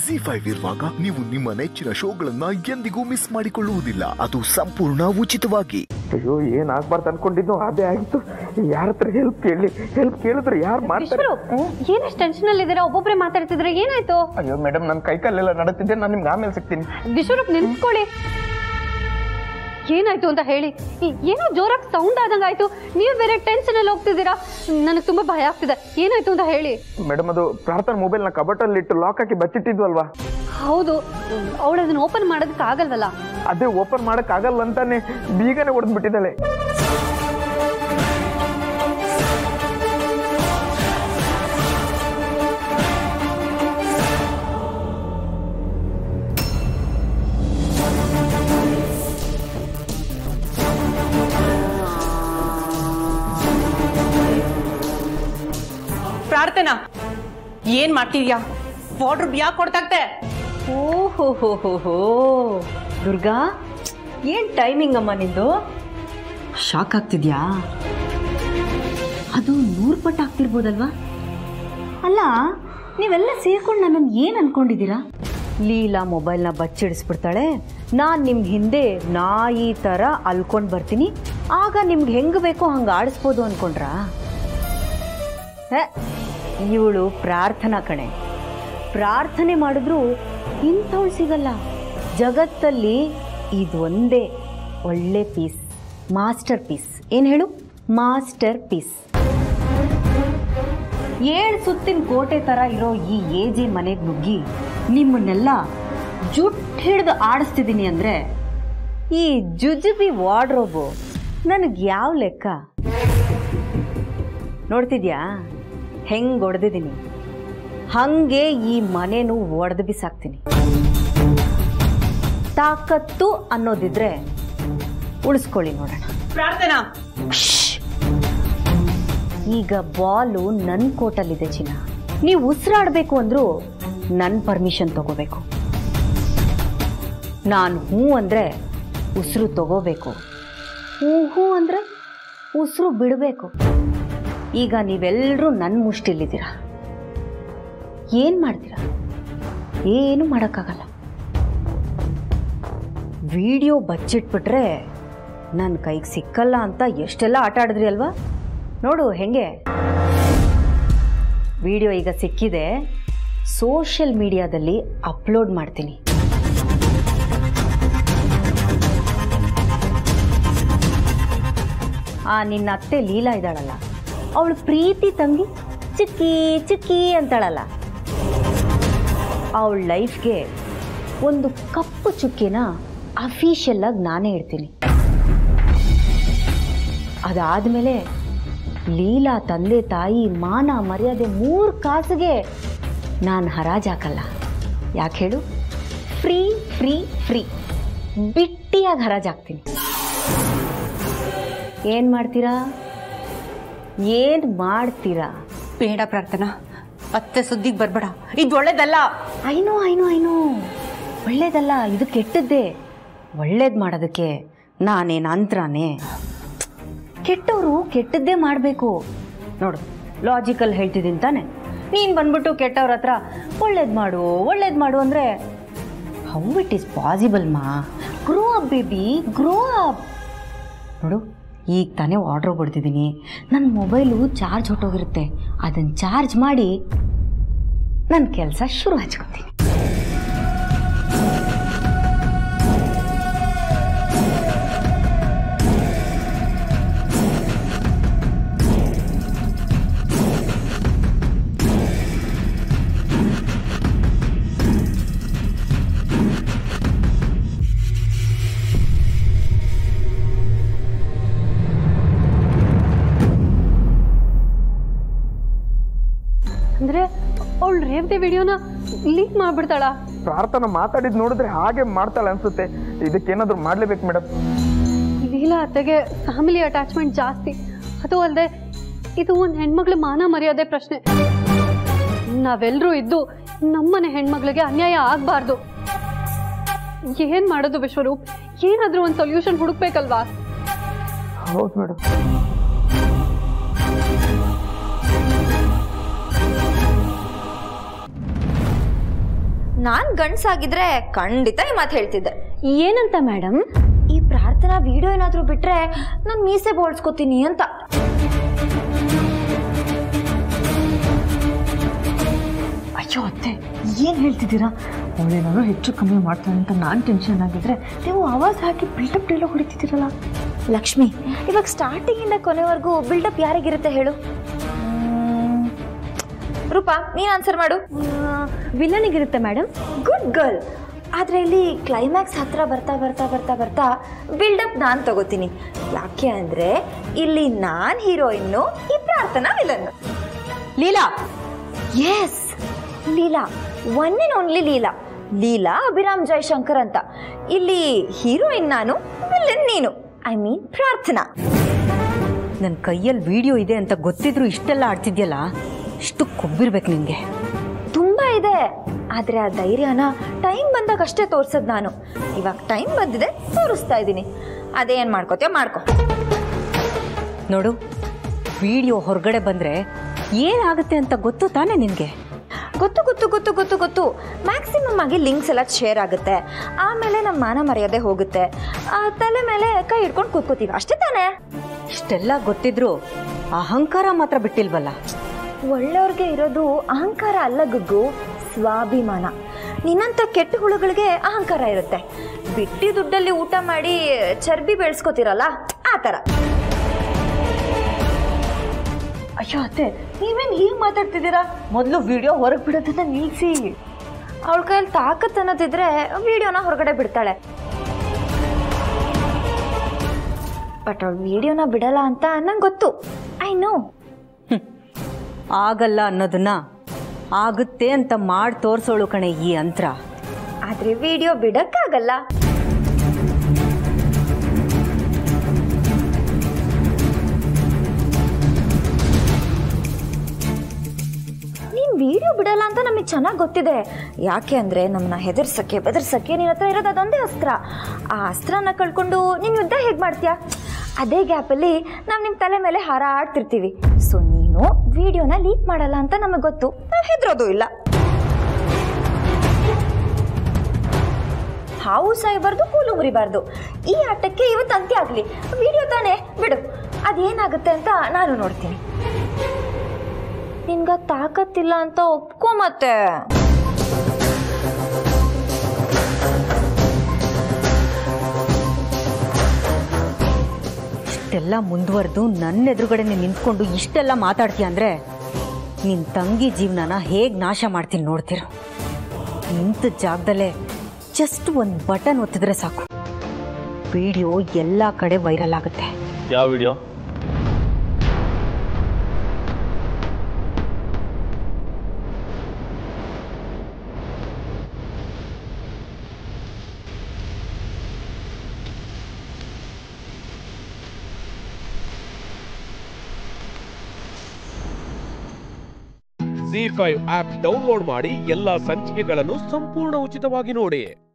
G five ಇರುವಾಗ ನೀವು ನಿಮ್ಮ ನೆಚ್ಚಿನ ಶೋಗಳನ್ನ ಎಂದಿಗೂ ಮಿಸ್ ಮಾಡಿಕೊಳ್ಳುವುದಿಲ್ಲ ಅದು ಸಂಪೂರ್ಣ ಉಚಿತವಾಗಿ ಅಯ್ಯೋ ಏನ್ ಆಗ್ಬಾರ್ದು ಅನ್ಕೊಂಡಿದ್ದು ಅದೇ ಆಗಿತ್ತು ಯಾರ ಹತ್ರ ಹೆಲ್ಪ್ ಕೇಳಿ ಹೆಲ್ಪ್ ಕೇಳಿದ್ರೆ ಯಾರು ಮಾಡ್ತಾರೆ ವಿಶ್ವರೂಪ್ ಏನಷ್ಟು ಟೆನ್ಷನ್ ಅಲ್ಲಿ ಇದ್ದೀರಾ ಒಬ್ಬೊಬ್ರೆ ಮಾತಾಡ್ತಿದ್ರೆ ಏನಾಯ್ತು ಅಯ್ಯೋ ಮೇಡಮ್ ನನ್ನ ಕೈ ಕಾಲೆಲ್ಲ ನಡುತ್ತಿದ್ದೆ ನಾನು ನಿಮ್ಗೆ ಆಮೇಲೆ ಸಿಗ್ತೀನಿ ವಿಶ್ವರೂಪ್ ನಿಂತ್ಕೊಳ್ಳಿ ಏನಾಯ್ತು ಅಂತ ಹೇಳಿ ಈ- ಏನೋ ಜೋರಾಗಿ ಸೌಂಡ್ ಆದಂಗ ಆಯ್ತು ನೀವು ಬೇರೆ ಟೆನ್ಷನ್ ಅಲ್ಲಿ ಹೋಗ್ತಿದ್ದೀರಾ ನನಗೆ ತುಂಬಾ ಭಯ ಆಗ್ತಿದೆ ಏನಾಯ್ತು ಅಂತ ಹೇಳಿ ಮೇಡಮ್ ಅದು ಪ್ರಾರ್ಥನಾ ಮೊಬೈಲ್ನ ಕಬಟಲ್ಲಿ ಇಟ್ಟು ಲಾಕ್ ಹಾಕಿ ಬಚ್ಚಿಟ್ಟಿದ್ವಲ್ವಾ ಹೌದು ಅವಳು ಅದನ್ನ ಓಪನ್ ಮಾಡೋದಕ್ಕೆ ಆಗಲ್ವಲ್ಲ ಅದೇ ಓಪನ್ ಮಾಡಕ್ ಆಗಲ್ಲ ಅಂತಾನೆ ಬೀಗನೆ ಹೊಡೆದ್ ಬಿಟ್ಟಿದ್ದಾಳೆ ಪ್ರಾರ್ಥನಾ ಏನ್ ಮಾಡ್ತಿದ್ಯಾ ವಾರ್ಡ್ರೂಬ್ ಯಾಕೆ ಕೊಡ್ತಾಗ್ತೆ ಓಹೋ ಹೋ ಹೋ ಹೋ ದುರ್ಗಾ ಏನ್ ಟೈಮಿಂಗ್ ಅಮ್ಮ ನಿಂದು ಶಾಕ್ ಆಗ್ತಿದ್ಯಾ ಅದು ನೂರು ಪಟ್ಟು ಆಗ್ತಿರ್ಬೋದಲ್ವಾ ಅಲ್ಲ ನೀವೆಲ್ಲ ಸೇರ್ಕೊಂಡು ನನ್ನನ್ನು ಏನು ಅನ್ಕೊಂಡಿದ್ದೀರಾ ಲೀಲಾ ಮೊಬೈಲ್ನ ಬಚ್ಚಿಡಿಸ್ಬಿಡ್ತಾಳೆ ನಾನು ನಿಮ್ಮ ಹಿಂದೆ ನಾಯಿ ಥರ ಅಲ್ಕೊಂಡು ಬರ್ತೀನಿ ಆಗ ನಿಮ್ಗೆ ಹೆಂಗೆ ಬೇಕೋ ಹಂಗೆ ಆಡಿಸ್ಬೋದು ಅನ್ಕೊಂಡ್ರಾ ಇವಳು ಪ್ರಾರ್ಥನಾ ಕಣೆ ಪ್ರಾರ್ಥನೆ ಮಾಡಿದ್ರು ಇಂಥವಳು ಸಿಗಲ್ಲ ಜಗತ್ತಲ್ಲಿ ಇದೊಂದೇ ಒಳ್ಳೆ ಪೀಸ್ ಮಾಸ್ಟರ್ ಪೀಸ್ ಏನು ಹೇಳು ಮಾಸ್ಟರ್ ಪೀಸ್ ಏಳು ಸುತ್ತಿನ ಕೋಟೆ ಥರ ಇರೋ ಈ ಏಜೆ ಮನೆಗೆ ನುಗ್ಗಿ ನಿಮ್ಮನ್ನೆಲ್ಲ ಜುಟ್ ಹಿಡಿದು ಆಡಿಸ್ತಿದ್ದೀನಿ ಅಂದರೆ ಈ ಜುಜುಬಿ ವಾರ್ಡ್ರೋಬು ನನಗೆ ಯಾವ ಲೆಕ್ಕ ನೋಡ್ತಿದ್ಯಾ ಹೆಂಗೆ ಹೊಡೆದಿದ್ದೀನಿ ಹಂಗೆ ಈ ಮನೆನೂ ಒಡೆದು ಬಿಸಾಕ್ತೀನಿ ತಾಕತ್ತು ಅನ್ನೋದಿದ್ರೆ ಉಳಿಸ್ಕೊಳ್ಳಿ ನೋಡೋಣ ಪ್ರಾರ್ಥನಾ ಈಗ ಬಾಲು ನನ್ನ ಕೋಟಲ್ಲಿದೆ ಚಿನ್ನ ನೀವು ಉಸಿರಾಡಬೇಕು ಅಂದ್ರೂ ನನ್ನ ಪರ್ಮಿಷನ್ ತಗೋಬೇಕು ನಾನು ಹ್ಞೂ ಅಂದರೆ ಉಸಿರು ತಗೋಬೇಕು ಹ್ಞೂ ಹ್ಞೂ ಅಂದರೆ ಉಸಿರು ಬಿಡಬೇಕು ಈಗ ನೀವೆಲ್ಲರೂ ನನ್ನ ಮುಷ್ಟಿಲಿದ್ದೀರಾ ಏನು ಮಾಡ್ತೀರಾ ಏನು ಮಾಡೋಕ್ಕಾಗಲ್ಲ ವಿಡಿಯೋ ಬಚ್ಚಿಟ್ಬಿಟ್ರೆ ನನ್ನ ಕೈಗೆ ಸಿಕ್ಕಲ್ಲ ಅಂತ ಎಷ್ಟೆಲ್ಲ ಆಟ ಆಡಿದ್ರಿ ಅಲ್ವಾ ನೋಡು ಹೆಂಗೆ ವಿಡಿಯೋ ಈಗ ಸಿಕ್ಕಿದೆ ಸೋಷಿಯಲ್ ಮೀಡಿಯಾದಲ್ಲಿ ಅಪ್ಲೋಡ್ ಮಾಡ್ತೀನಿ ಆ ನಿನ್ನ ಅತ್ತೆ ಲೀಲಾ ಇದ್ದಾಳಲ್ಲ ಅವಳು ಪ್ರೀತಿ ತಂಗಿ ಚಿಕ್ಕಿ ಚಿಕ್ಕಿ ಅಂತಾಳಲ್ಲ ಅವಳ ಲೈಫ್ಗೆ ಒಂದು ಕಪ್ಪು ಚುಕ್ಕಿನ ಅಫಿಷಿಯಲ್ ಆಗಿ ನಾನೇ ಇಡ್ತೀನಿ ಅದಾದಮೇಲೆ ಲೀಲಾ ತಂದೆ ತಾಯಿ ಮಾನ ಮರ್ಯಾದೆ ಮೂರು ಕಾಸಿಗೆ ನಾನು ಹರಾಜಾಕಲ್ಲ ಯಾಕೆ ಹೇಳು ಫ್ರೀ ಫ್ರೀ ಫ್ರೀ ಬಿಟ್ಟಿಯಾಗಿ ಹರಾಜಾಗ್ತೀನಿ ಏನು ಮಾಡ್ತೀರಾ ಏನು ಮಾಡ್ತೀರಾ ಬೇಡ ಪ್ರಾರ್ಥನಾ ಅತ್ತೆ ಸುದ್ದಿಗೆ ಬರ್ಬೇಡ ಇದು ಒಳ್ಳೇದಲ್ಲ ಐನೋ ಐನೋ ಐನೋ ಒಳ್ಳೇದಲ್ಲ ಇದು ಕೆಟ್ಟದ್ದೇ ಒಳ್ಳೇದು ಮಾಡೋದಕ್ಕೆ ನಾನೇನು ಅಂತ್ರಾನೇ ಕೆಟ್ಟವರು ಕೆಟ್ಟದ್ದೇ ಮಾಡಬೇಕು ನೋಡು ಲಾಜಿಕಲ್ ಹೇಳ್ತಿದ್ದೀನಿ ತಾನೆ ನೀನು ಬಂದ್ಬಿಟ್ಟು ಕೆಟ್ಟವ್ರ ಹತ್ರ ಒಳ್ಳೇದು ಮಾಡು ಒಳ್ಳೇದು ಮಾಡು ಅಂದರೆ ಹೌ ಇಟ್ ಈಸ್ ಪಾಸಿಬಲ್ ಮಾ grow up baby grow up ನೋಡು ಈಗ ತಾನೇ ಆರ್ಡ್ರ್ ಕೊಡ್ತಿದ್ದೀನಿ ನನ್ನ ಮೊಬೈಲು ಚಾರ್ಜ್ ಹೊಟ್ಟೋಗಿರುತ್ತೆ ಅದನ್ನು ಚಾರ್ಜ್ ಮಾಡಿ ನನ್ನ ಕೆಲಸ ಶುರು ಹಚ್ಕೊತೀನಿ ಅಂದ್ರೆ ಅವಳು ರೇವತಿ ವಿಡಿಯೋನ ಲೀಕ್ ಮಾಡ್ಬಿಡ್ತಾಳ ಪ್ರಾರ್ಥನಾ ಮಾತಾಡಿದ್ ನೋಡಿದ್ರೆ ಹಾಗೆ ಮಾಡ್ತಾಳೆ ಅನ್ಸುತ್ತೆ ಇದಕ್ಕೇನಾದ್ರೂ ಮಾಡ್ಲೇಬೇಕು ಮೇಡಮ್ ಲೀಲಾ ಅತ್ತೆಗೆ ಫ್ಯಾಮಿಲಿ ಅಟ್ಯಾಚ್ಮೆಂಟ್ ಜಾಸ್ತಿ ಅದು ಅಲ್ಲದೆ ಇದು ಒಂದು ಹೆಣ್ಮಕ್ಳ ಮಾನ ಮರ್ಯಾದೆ ಪ್ರಶ್ನೆ ನಾವೆಲ್ಲರೂ ಇದ್ದು ನಮ್ಮನೆ ಹೆಣ್ಮಕ್ಳಿಗೆ ಅನ್ಯಾಯ ಆಗಬಾರ್ದು ಏನ್ ಮಾಡೋದು ವಿಶ್ವರೂಪ್ ಏನಾದ್ರೂ ಒಂದು ಸೊಲ್ಯೂಷನ್ ಹುಡುಕ್ಬೇಕಲ್ವಾ ಹೌದು ಮೇಡಮ್ ನಾನ್ ಗಂಡ್ಸಾಗಿದ್ರೆ ಖಂಡಿತ ಈ ಮಾತು ಹೇಳ್ತಿದ್ದೆ ಏನಂತ ಮೇಡಮ್ ಈ ಪ್ರಾರ್ಥನಾ ವಿಡಿಯೋ ಏನಾದ್ರೂ ಬಿಟ್ರೆ ನಾನು ಮೀಸೆ ಬೋಳ್ಸ್ಕೊತೀನಿ ಅಂತ ಅಯ್ಯೋ ಅತ್ತೆ ಏನು ಹೇಳ್ತಿದ್ದೀರಾ ಅವಳೇನಾದ್ರು ಹೆಚ್ಚು ಕಮ್ಮಿ ಮಾಡ್ತಾನೆ ಅಂತ ನಾನು ಟೆನ್ಷನ್ ಆಗಿದ್ರೆ ನೀವು ಆವಾಜ್ ಹಾಕಿ ಬಿಲ್ಡಪ್ ಡೈಲಾಗ್ ಹೊಡಿತಿದ್ದೀರಲ್ಲ ಲಕ್ಷ್ಮಿ ಇವಾಗ ಸ್ಟಾರ್ಟಿಂಗ್ ಇಂದ ಕೊನೆವರೆಗೂ ಬಿಲ್ಡಪ್ ಯಾರಿಗಿರುತ್ತೆ ಹೇಳು ಮ್ಮ್. ರೂಪಾ ನೀನ್ ಆನ್ಸರ್ ಮಾಡು ವಿಲನಿಗಿರುತ್ತೆ ಮೇಡಮ್ ಗುಡ್ ಗರ್ಲ್ ಆದ್ರೆ ಇಲ್ಲಿ ಕ್ಲೈಮ್ಯಾಕ್ಸ್ ಹತ್ರ ಬರ್ತಾ ಬರ್ತಾ ಬರ್ತಾ ಬರ್ತಾ ಬಿಲ್ಡಪ್ ನಾನು ತಗೋತೀನಿ ಯಾಕೆ ಅಂದ್ರೆ ಇಲ್ಲಿ ನಾನ್ ಹೀರೋಯಿನ್ನು ಈ Prarthana villain Leela yes Leela one and only Leela Leela Abhiram Jayashankar ಅಂತ ಇಲ್ಲಿ ಹೀರೋಯಿನ್ ನಾನು ವಿಲನ್ ನೀನು ಐ ಮೀನ್ ಪ್ರಾರ್ಥನಾ ನನ್ನ ಕೈಯಲ್ಲಿ ವಿಡಿಯೋ ಇದೆ ಅಂತ ಗೊತ್ತಿದ್ರು ಇಷ್ಟೆಲ್ಲ ಆಡ್ತಿದ್ಯಲ್ಲ ಇಷ್ಟು ಕೊಬ್ಬಿರ್ಬೇಕು ನಿನಗೆ ತುಂಬಾ ಇದೆ ಆದ್ರೆ ಆ ಧೈರ್ಯನ ಟೈಮ್ ಬಂದಾಗ ಅಷ್ಟೇ ತೋರ್ಸದ್ ನಾನು ಇವಾಗ ಟೈಮ್ ಬಂದಿದೆ ತೋರಿಸ್ತಾ ಇದ್ದೀನಿ ಅದೇನ್ ಮಾಡ್ಕೋತೀಯ ಮಾಡ್ಕೊ ನೋಡು ವಿಡಿಯೋ ಹೊರಗಡೆ ಬಂದರೆ ಏನಾಗುತ್ತೆ ಅಂತ ಗೊತ್ತು ತಾನೇ ನಿನಗೆ ಗೊತ್ತು ಗೊತ್ತು ಗೊತ್ತು ಗೊತ್ತು ಗೊತ್ತು ಮ್ಯಾಕ್ಸಿಮಮ್ ಆಗಿ ಲಿಂಕ್ಸ್ ಎಲ್ಲ ಶೇರ್ ಆಗುತ್ತೆ ಆಮೇಲೆ ನಮ್ಮ ಮಾನ ಮರ್ಯಾದೆ ಹೋಗುತ್ತೆ ಆ, ತಲೆ ಮೇಲೆ ಕೈ ಹಿಡ್ಕೊಂಡು ಕೂತ್ಕೋತೀವಿ ಅಷ್ಟೇ ತಾನೇ ಇಷ್ಟೆಲ್ಲ ಗೊತ್ತಿದ್ರು ಅಹಂಕಾರ ಮಾತ್ರ ಬಿಟ್ಟಿಲ್ವಲ್ಲ ಒಳ್ಳೆಯವ್ರಿಗೆ ಇರೋದು ಅಹಂಕಾರ ಅಲ್ಲ ಗುಗ್ಗು ಸ್ವಾಭಿಮಾನ ನಿನ್ನಂಥ ಕೆಟ್ಟ ಹುಳುಗಳಿಗೆ ಅಹಂಕಾರ ಇರುತ್ತೆ ಬಿಟ್ಟಿ ದುಡ್ಡಲ್ಲಿ ಊಟ ಮಾಡಿ ಚರ್ಬಿ ಬೆಳೆಸ್ಕೋತಿರಲ್ಲ ಆ ಥರ ಅಯ್ಯೋ ಅತ್ತೆ ನೀವೇನು ಹೀಗೆ ಮಾತಾಡ್ತಿದ್ದೀರಾ ಮೊದಲು ವಿಡಿಯೋ ಹೊರಗೆ ಬಿಡೋದನ್ನ ನಿಲ್ಲಿಸಿ ಅವಳ ಕೈಯಲ್ಲಿ ತಾಕತ್ ಅನ್ನೋದಿದ್ರೆ ವಿಡಿಯೋನ ಹೊರಗಡೆ ಬಿಡ್ತಾಳೆ ಬಟ್ ಅವಳು ವಿಡಿಯೋನ ಬಿಡಲ್ಲ ಅಂತ ನಂಗೆ ಗೊತ್ತು ಐ ನೋ ಆಗಲ್ಲ ಅನ್ನೋದನ್ನ ಆಗುತ್ತೆ ಅಂತ ಮಾಡಿ ತೋರ್ಸೋಳು ಕಣೆ ಈ ಅಂತ್ರ ಆದ್ರೆ ವಿಡಿಯೋ ಬಿಡಕ್ಕಾಗಲ್ಲ ನೀನ್ ವಿಡಿಯೋ ಬಿಡಲ್ಲ ಅಂತ ನಮಗೆ ಚೆನ್ನಾಗಿ ಗೊತ್ತಿದೆ ಯಾಕೆ ಅಂದ್ರೆ ನಮ್ಮನ್ನ ಹೆದರ್ಸಕ್ಕೆ ಬೆದರ್ಸಕ್ಕೆ ನಿನ್ನ ಹತ್ರ ಇರೋದು ಅದೊಂದೇ ಅಸ್ತ್ರ ಆ ಅಸ್ತ್ರನ ಕಳ್ಕೊಂಡು ನೀನ್ ಯುದ್ಧ ಹೇಗೆ ಮಾಡ್ತೀಯಾ ಅದೇ ಗ್ಯಾಪಲ್ಲಿ ನಾವು ನಿಮ್ಮ ತಲೆ ಮೇಲೆ ಹಾರಾಡ್ತಿರ್ತೀವಿ ಸೊ ನೀನು ವಿಡಿಯೋನ ಲೀಕ್ ಮಾಡಲ್ಲ ಅಂತ ನಮಗೆ ಗೊತ್ತು ನಾವು ಹೆದರೋದು ಇಲ್ಲ ಹಾವು ಸಾಯಬಾರ್ದು ಕೂಲು ಮುರಿಬಾರ್ದು ಈ ಆಟಕ್ಕೆ ಇವತ್ತು ಅಂತ್ಯ ಆಗಲಿ ವಿಡಿಯೋ ತಾನೇ ಬಿಡು ಅದೇನಾಗುತ್ತೆ ಅಂತ ನಾನು ನೋಡ್ತೀನಿ ನಿನ್ಗ ತಾಕತ್ತಿಲ್ಲ ಅಂತ ಒಪ್ಕೊ ಮತ್ತೆ ಇಷ್ಟೆಲ್ಲ ಮುಂದುವರೆದು ನನ್ನ ಎದುರುಗಡೆ ನಿಂತ್ಕೊಂಡು ಇಷ್ಟೆಲ್ಲ ಮಾತಾಡ್ತೀಯ ಅಂದರೆ ನಿನ್ನ ತಂಗಿ ಜೀವನನ ಹೇಗೆ ನಾಶ ಮಾಡ್ತೀನಿ ನೋಡ್ತಿರೋ ನಿಂತ ಜಾಗದಲ್ಲೇ ಜಸ್ಟ್ ಒಂದು ಬಟನ್ ಒತ್ತಿದ್ರೆ ಸಾಕು ವಿಡಿಯೋ ಎಲ್ಲ ಕಡೆ ವೈರಲ್ ಆಗುತ್ತೆ ಯಾವ video G five app download ಮಾಡಿ ಎಲ್ಲಾ ಸಂಚಿಕೆಗಳನ್ನು ಸಂಪೂರ್ಣ ಉಚಿತವಾಗಿ ನೋಡಿ